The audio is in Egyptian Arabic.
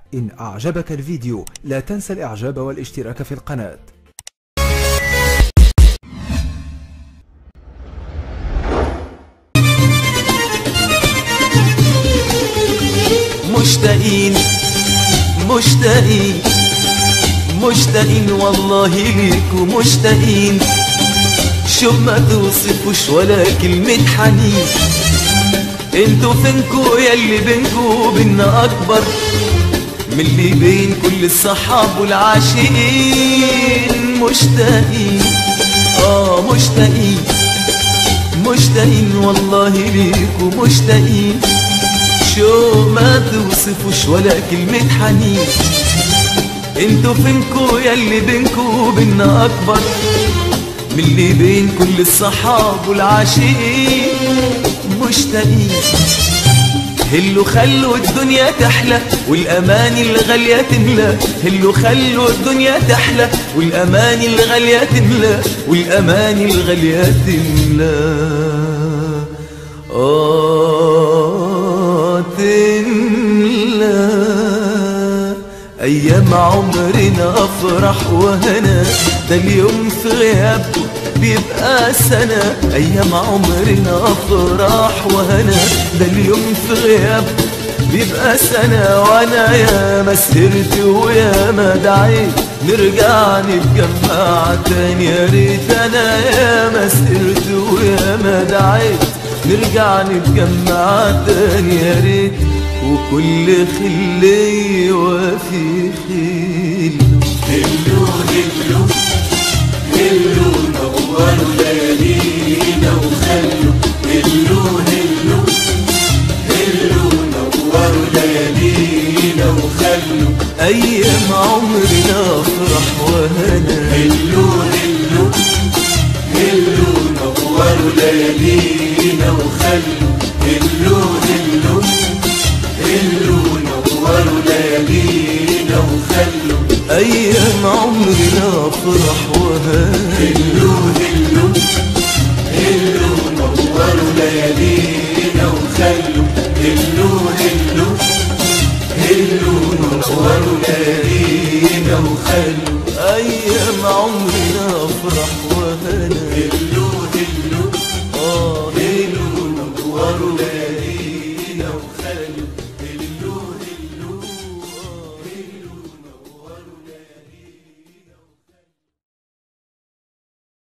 إن أعجبك الفيديو لا تنسى الإعجاب والاشتراك في القناة مشتاقين مشتاقين مشتاقين والله ليكوا مشتاقين شو ما توصفوش ولا كلمة حنين انتوا فينكو يلي بينكو وبينا اكبر من اللي بين كل الصحاب والعاشقين مشتاقين اه مشتاقين مشتاقين والله ليكوا مشتاقين شو ما توصفوش ولا كلمة حنين انتوا فينكو يلي بينكو وبينا اكبر من اللي بين كل الصحاب والعاشقين مشتاقين هلو خلوا الدنيا تحلى والاماني الغالية تملى هلو خلوا الدنيا تحلى والاماني الغالية تملى والاماني الغالية تملى آه تملى أيام عمرنا أفرح وهنا ده اليوم في غيابكم بيبقى سنة أيام عمرنا أفرح وهنا ده اليوم في غيابكم بيبقى سنة وأنا يا ما سهرت ويا ما دعيت نرجع نتجمع تاني يا ريت أنا يا ما سهرت ويا ما دعيت نرجع نتجمع تاني يا ريت وكل خلي وفي خيل هلو هلو هلو نوروا ليالينا وخلوا هلو هلو هلو نوروا ليالينا وخلوا أيام عمرنا أفرح وهنا هلو هلو هلو نوروا ليالينا وخلوا هلو هلو هلو نوروا ليالينا وخلوا أيام عمرنا أفرح وهنا هلو هلو